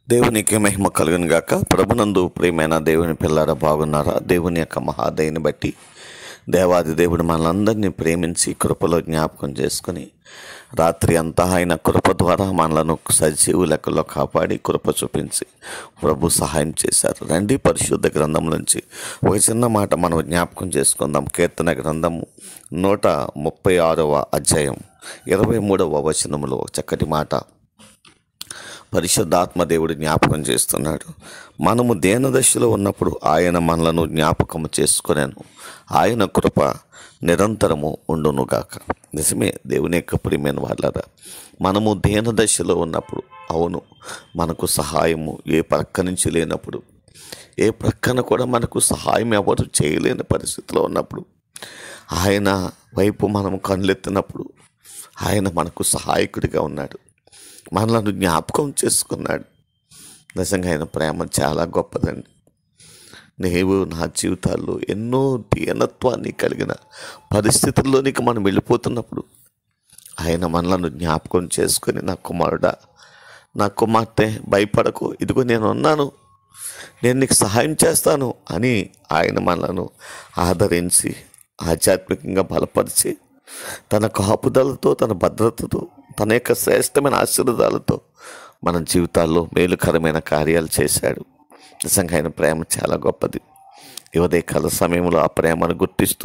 దేవునికి మహిమ కలుగును గాక ప్రభునందు ప్రియమైన దేవుని పిల్లారా బాగున్నారా దేవుని యొక్క మహాదయని బట్టి దేవాది దేవుడు మనలందరినీ ప్రేమించి కృపలో జ్ఞాపకం చేసుకుని రాత్రి అంతా ఆయన కృప ద్వారా మనలను సజీవు లెక్కలో కాపాడి కృప చూపించి ప్రభు సహాయం చేశారు రండి పరిశుద్ధ గ్రంథం నుంచి ఒక చిన్న మాట మనం జ్ఞాపకం చేసుకుందాం కీర్తన గ్రంథము నూట ముప్పై ఆరవ అధ్యాయం ఇరవై మూడవ వచనములో ఒక చక్కటి మాట పరిశుద్ధాత్మ దేవుడు జ్ఞాపకం చేస్తున్నాడు మనము దేనదశలో ఉన్నప్పుడు ఆయన మనలను జ్ఞాపకం చేసుకునేను ఆయన కృప నిరంతరము ఉండునుగాక నిజమే దేవుని యొక్క ప్రియమైన వాళ్ళరా మనము దేనదశలో ఉన్నప్పుడు అవును మనకు సహాయము ఏ ప్రక్క నుంచి లేనప్పుడు ఏ ప్రక్కన కూడా మనకు సహాయం ఎవరు చేయలేని పరిస్థితిలో ఉన్నప్పుడు ఆయన వైపు మనం కళ్ళెత్తినప్పుడు ఆయన మనకు సహాయకుడిగా ఉన్నాడు మనలను జ్ఞాపకం చేసుకున్నాడు నిజంగా ఆయన ప్రేమ చాలా గొప్పదండి నీవు నా జీవితాల్లో ఎన్నో దీనత్వాన్ని కలిగిన పరిస్థితుల్లోనికి మనం వెళ్ళిపోతున్నప్పుడు ఆయన మనలను జ్ఞాపకం చేసుకొని నా కుమారుడా నా కుమార్తె భయపడకు ఇదిగో నేను ఉన్నాను నేను నీకు సహాయం చేస్తాను అని ఆయన మనలను ఆదరించి ఆధ్యాత్మికంగా బలపరిచి తన కాపుదలతో తన భద్రతతో తన యొక్క శ్రేష్టమైన ఆశీర్వాదాలతో మన జీవితాల్లో మేలుకరమైన కార్యాలు చేశాడు నిజంగా ఆయన ప్రేమ చాలా గొప్పది కాల సమయంలో ఆ ప్రేమను గుర్తిస్తూ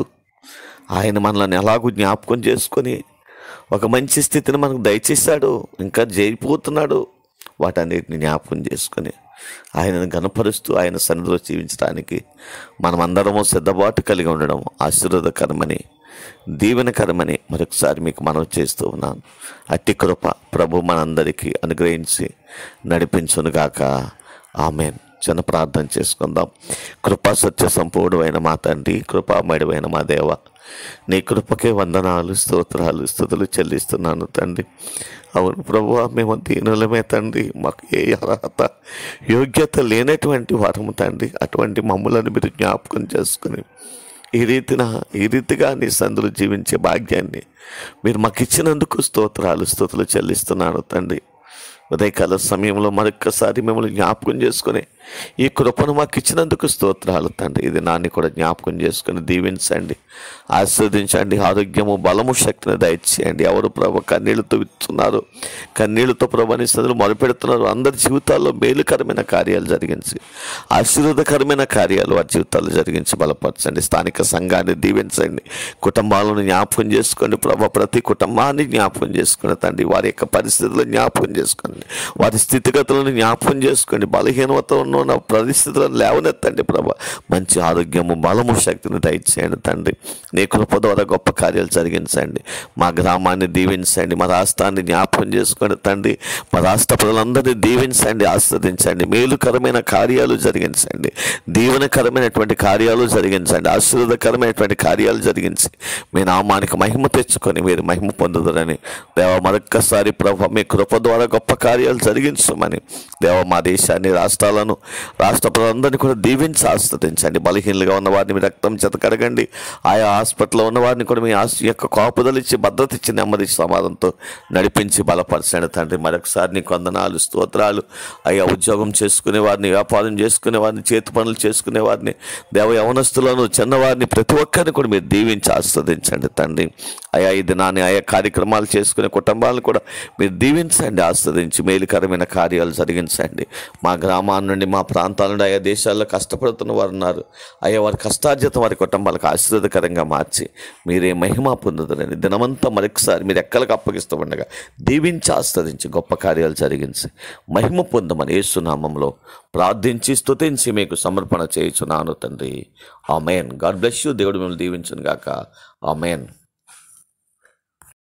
ఆయన మనల్ని ఎలాగూ జ్ఞాపకం చేసుకొని ఒక మంచి స్థితిని మనకు దయచేశాడు ఇంకా చేయిపోతున్నాడు వాటన్నిటిని జ్ఞాపకం చేసుకొని ఆయనను గనపరుస్తూ ఆయన సన్నిధిలో జీవించడానికి మనమందరము సిద్ధపాటు కలిగి ఉండడం ఆశీర్వాదకరమని దీవెనకరమని మరొకసారి మీకు మనవి చేస్తూ ఉన్నాను అట్టి కృప ప్రభు మనందరికీ అనుగ్రహించి నడిపించునుగాక ఆమెన్ చిన్న ప్రార్థన చేసుకుందాం కృపా సత్య సంపూర్ణమైన అయిన మా తండ్రి కృపామయుడమైన మా దేవ నీ కృపకే వందనాలు స్తోత్రాలు స్థుతులు చెల్లిస్తున్నాను తండ్రి అవును ప్రభు మేము దీనులమే తండ్రి మాకు ఏ అర్హత యోగ్యత లేనటువంటి వారము తండ్రి అటువంటి మమ్ములను మీరు జ్ఞాపకం చేసుకుని ఈ రీతిన ఈ రీతిగా నీ సందులు జీవించే భాగ్యాన్ని మీరు మాకు ఇచ్చినందుకు స్తోత్రాలు స్థుతులు చెల్లిస్తున్నాను తండ్రి ఉదయకాల సమయంలో మరొక్కసారి మిమ్మల్ని జ్ఞాపకం చేసుకుని ఈ కృపను మాకు ఇచ్చినందుకు స్తోత్రాలు తండ్రి ఇది నాన్ని కూడా జ్ఞాపకం చేసుకుని దీవించండి ఆస్వాదించండి ఆరోగ్యము బలము శక్తిని దయచేయండి ఎవరు ప్రభు కన్నీళ్లతో ఇస్తున్నారు కన్నీళ్లతో ప్రభు సదులు మొదలుపెడుతున్నారు అందరి జీవితాల్లో మేలుకరమైన కార్యాలు జరిగించి ఆశీర్వాదకరమైన కార్యాలు వారి జీవితాల్లో జరిగించి బలపరచండి స్థానిక సంఘాన్ని దీవించండి కుటుంబాలను జ్ఞాపకం చేసుకోండి ప్రభు ప్రతి కుటుంబాన్ని జ్ఞాపకం చేసుకుని తండ్రి వారి యొక్క పరిస్థితులను జ్ఞాపకం చేసుకోండి వారి స్థితిగతులను జ్ఞాపకం చేసుకోండి బలహీనతలో ఉన్న పరిస్థితులను లేవనెత్తండి ప్రభ మంచి ఆరోగ్యము బలము శక్తిని దయచేయండి తండ్రి నీ కృప ద్వారా గొప్ప కార్యాలు జరిగించండి మా గ్రామాన్ని దీవించండి మా రాష్ట్రాన్ని జ్ఞాపకం చేసుకోండి తండ్రి మా రాష్ట్ర ప్రజలందరినీ దీవించండి ఆస్వాదించండి మేలుకరమైన కార్యాలు జరిగించండి దీవెనకరమైనటువంటి కార్యాలు జరిగించండి ఆశీర్వాదకరమైనటువంటి కార్యాలు జరిగించి మీ నామానికి మహిమ తెచ్చుకొని మీరు మహిమ పొందుదరని దేవ మరొక్కసారి ప్రభ మీ కృప ద్వారా గొప్ప కార్యాలు జరిగించమని దేవ మా దేశాన్ని రాష్ట్రాలను రాష్ట్ర ప్రజలందరినీ కూడా దీవించి ఆస్వాదించండి బలహీనలుగా ఉన్న వారిని మీ రక్తం చేత కడగండి ఆయా హాస్పిటల్లో ఉన్న వారిని కూడా మీ ఆస్ యొక్క కాపుదలు ఇచ్చి భద్రత ఇచ్చి నెమ్మది సమాధానంతో నడిపించి బలపరచండి తండ్రి మరొకసారి నీకు వందనాలు స్తోత్రాలు అయ్యా ఉద్యోగం చేసుకునే వారిని వ్యాపారం చేసుకునే వారిని చేతి పనులు చేసుకునే వారిని దేవ యవనస్తులను చిన్నవారిని ప్రతి ఒక్కరిని కూడా మీరు దీవించి ఆస్వాదించండి తండ్రి అయా ఇది నాని ఆయా కార్యక్రమాలు చేసుకునే కుటుంబాలను కూడా మీరు దీవించండి ఆస్వాదించి మేలుకరమైన కార్యాలు జరిగించండి మా గ్రామాల నుండి మా ప్రాంతాల నుండి ఆయా దేశాల్లో కష్టపడుతున్న వారు ఉన్నారు అయ్యా వారి కష్టార్జితం వారి కుటుంబాలకు ఆశీర్వదకరంగా మార్చి మీరే మహిమ పొందుదరని దినమంతా మరొకసారి మీరు ఎక్కలకు అప్పగిస్తూ ఉండగా దీవించి ఆస్వాదించి గొప్ప కార్యాలు జరిగించి మహిమ పొందమని యేసునామంలో ప్రార్థించి స్తుతించి మీకు సమర్పణ చేయుచున్నాను తండ్రి ఆమెన్ గాడ్ బ్లెస్ యూ దేవుడు మిమ్మల్ని దీవించును గాక ఆమెన్